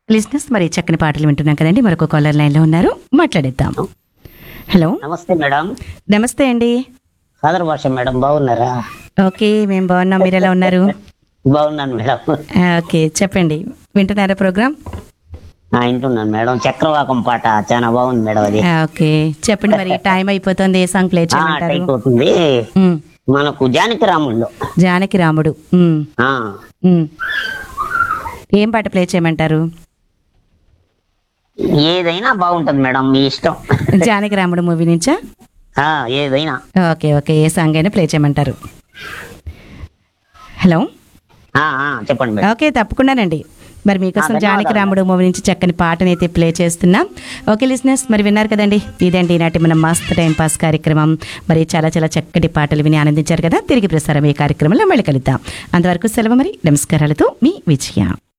లిజినెస్ మరి చక్కని పాటలు వింటున్నాం కదండి మరొక కాలర్ లైన్లో ఉన్నారు మాట్లాడేద్దాం హలో నమస్తే మేడం నమస్తే అండి సదర్ భాష మేడం బాగున్నారా ఓకే మేము బాగున్నాం మీరు ఎలా ఉన్నారు బాగున్నాను మేడం ఆ, ఓకే చెప్పండి వింటున్నారా ప్రోగ్రామ్ ఆ, వింటున్నాను మేడం చక్రవాకం పాట చాలా బాగుంది మేడం అది ఆ, ఓకే చెప్పండి మరి టైం అయిపోతుంది ఏ సాంగ్ ప్లే ఆ, చేయమంటారు టైప్ అవుతుంది ఉమ్, మనకు జానకి రాముల్లో జానకి రాముడు ఉమ్, ఆ, ఉమ్. ఏం పాట ప్లే చేయమంటారు ఏదైనా బాగుంటుంది మేడం మీ ఇష్టం జానకి రాముడు మూవీ నుంచా ఆ, ఏదైనా ఓకే ఓకే ఏ సాంగ్ అయినా ప్లే చేయమంటారు హలో ఆ, ఆ, చెప్పండి మేడం ఓకే తప్పకుండానండి మరి మీకోసం ఆ, జానకి ధన్యవాదాలు. రాముడు మూవీ నుంచి చక్కని పాటని అయితే ప్లే చేస్తున్నాం ఓకే లిసినర్స్ మరి విన్నారు కదండి ఇదండి ఈనాటి మన మస్త్ టైం పాస్ కార్యక్రమం మరి చాలా చాలా చక్కటి పాటలు విని ఆనందించారు కదా తిరిగి ప్రసారం ఈ కార్యక్రమంలో మళ్ళీ కలుద్దాం అంతవరకు సెలవు మరి నమస్కారాలతో మీ విజయ